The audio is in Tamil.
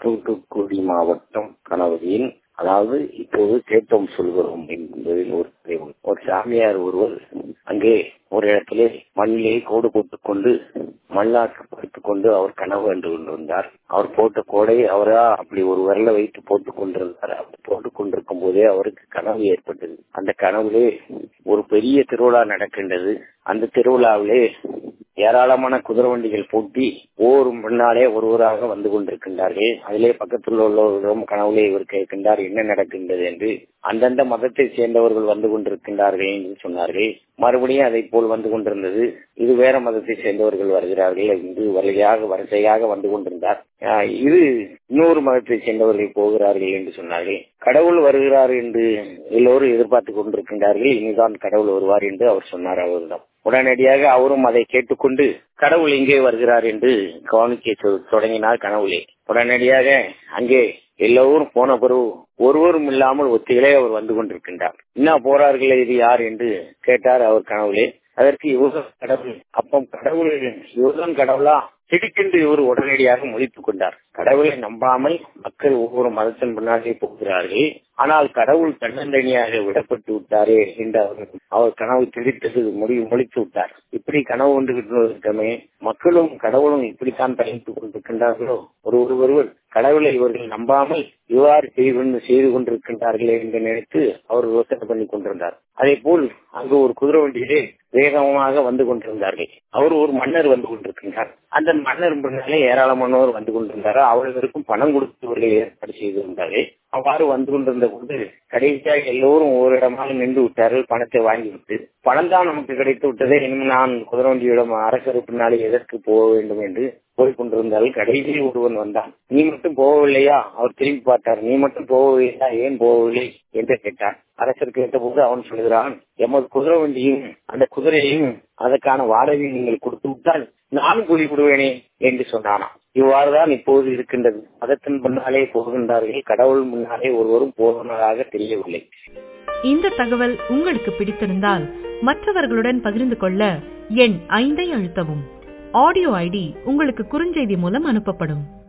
தூத்துக்குடி மாவட்டம் கணவரின் அதாவது இப்போது கேட்டோம் சொல்கிறோம் என்பதில் ஒரு தெய்வம். ஒரு சாமியார் ஒருவர் அங்கே ஒரு இடத்திலே மண்ணிலே கோடு போட்டுக் கொண்டு மல்லாக்கு படுத்துக் கொண்டு அவர் கனவு கண்டு கொண்டிருந்தார் அவர் போட்ட கோடை அவரா அப்படி ஒரு விரல வைத்து போட்டுக் கொண்டிருந்தார் அப்படி போட்டுக் கொண்டிருக்கும் போதே அவருக்கு கனவு ஏற்பட்டது அந்த கனவுலே ஒரு பெரிய திருவிழா நடக்கின்றது அந்த திருவிழாவிலே ஏராளமான குதிரை வண்டிகள் பூட்டி ஒவ்வொரு முன்னாலே ஒருவராக வந்து கொண்டிருக்கின்றார்கள் அதிலே பக்கத்தில் உள்ளவர்களும் கனவுலே இவர் கேட்கின்றார் என்ன நடக்கின்றது என்று அந்தந்த மதத்தை சேர்ந்தவர்கள் வந்து கொண்டிருக்கின்றார்கள் என்று சொன்னார்கள் மறுபடியும் அதை போல் வந்து கொண்டிருந்தது இது வேற மதத்தை சேர்ந்தவர்கள் வருகிறார்கள் என்று வரிசையாக வரிசையாக வந்து கொண்டிருந்தார் இது இன்னொரு மதத்தை சேர்ந்தவர்கள் போகிறார்கள் என்று சொன்னார்கள் கடவுள் வருகிறார் என்று எல்லோரும் எதிர்பார்த்து கொண்டிருக்கின்றார்கள் இனிதான் கடவுள் வருவார் என்று அவர் சொன்னார் அவரிடம் உடனடியாக அவரும் அதை கேட்டுக்கொண்டு கடவுள் இங்கே வருகிறார் என்று கவனிக்க தொடங்கினார் கனவுலே உடனடியாக அங்கே எல்லோரும் போன பிறகு ஒருவரும் இல்லாமல் ஒத்திகளே அவர் வந்து கொண்டிருக்கின்றார் என்ன போறார்களே இது யார் என்று கேட்டார் அவர் கனவுலே அதற்கு யுவகன் கடவுள் அப்பம் கடவுள் யுவகன் கடவுளா திடுக்கென்று இவர் உடனடியாக முடித்துக் கொண்டார் கடவுளை நம்பாமல் மக்கள் ஒவ்வொரு மதத்தின் பின்னாலே போகிறார்கள் ஆனால் கடவுள் தன்னந்தனியாக விடப்பட்டு விட்டாரே என்று அவர் அவர் கனவு திடித்தது முடி முடித்து விட்டார் இப்படி கனவு கொண்டு இருக்கமே மக்களும் கடவுளும் இப்படித்தான் பயணித்துக் கொண்டிருக்கின்றார்களோ ஒரு ஒருவர் கடவுளை இவர்கள் நம்பாமல் இவ்வாறு செய்து செய்து கொண்டிருக்கின்றார்களே என்று நினைத்து அவர் யோசனை பண்ணி கொண்டிருந்தார் அதே போல் அங்கு ஒரு குதிரை வண்டியிலே வேகமாக வந்து கொண்டிருந்தார்கள் அவர் ஒரு மன்னர் வந்து கொண்டிருக்கின்றார் அந்த மன்னர் பின்னாலே ஏராளமானவர் வந்து கொண்டிருந்தார் அவர்களுக்கும் பணம் கொடுத்து இவர்கள் ஏற்பாடு செய்திருந்தார்கள் அவ்வாறு வந்து கொண்டிருந்த போது கடைசியாக எல்லோரும் ஒரு இடமாக நின்று விட்டார்கள் பணத்தை வாங்கிவிட்டு பணம் தான் நமக்கு கிடைத்து விட்டதே இனிமே நான் குதிரவண்டியிடம் அரசர் பின்னாலே எதற்கு போக வேண்டும் என்று போய்கொண்டிருந்தார்கள் கடைசியில் ஒருவன் வந்தான் நீ மட்டும் போகவில்லையா அவர் திரும்பி பார்த்தார் நீ மட்டும் போகவில்லையா ஏன் போகவில்லை என்று கேட்டான் அரசர் கேட்டபோது அவன் சொல்கிறான் எமது குதிரை வண்டியும் அந்த குதிரையையும் அதற்கான வாடகையை நீங்கள் கொடுத்து விட்டால் நானும் கூலி விடுவேனே என்று சொன்னானாம் இவ்வாறுதான் இப்போது இருக்கின்றது மதத்தின் முன்னாலே போகின்றார்கள் கடவுள் முன்னாலே ஒருவரும் போகிறதாக தெரியவில்லை இந்த தகவல் உங்களுக்கு பிடித்திருந்தால் மற்றவர்களுடன் பகிர்ந்து கொள்ள எண் ஐந்தை அழுத்தவும் ஆடியோ ஐடி உங்களுக்கு குறுஞ்செய்தி மூலம் அனுப்பப்படும்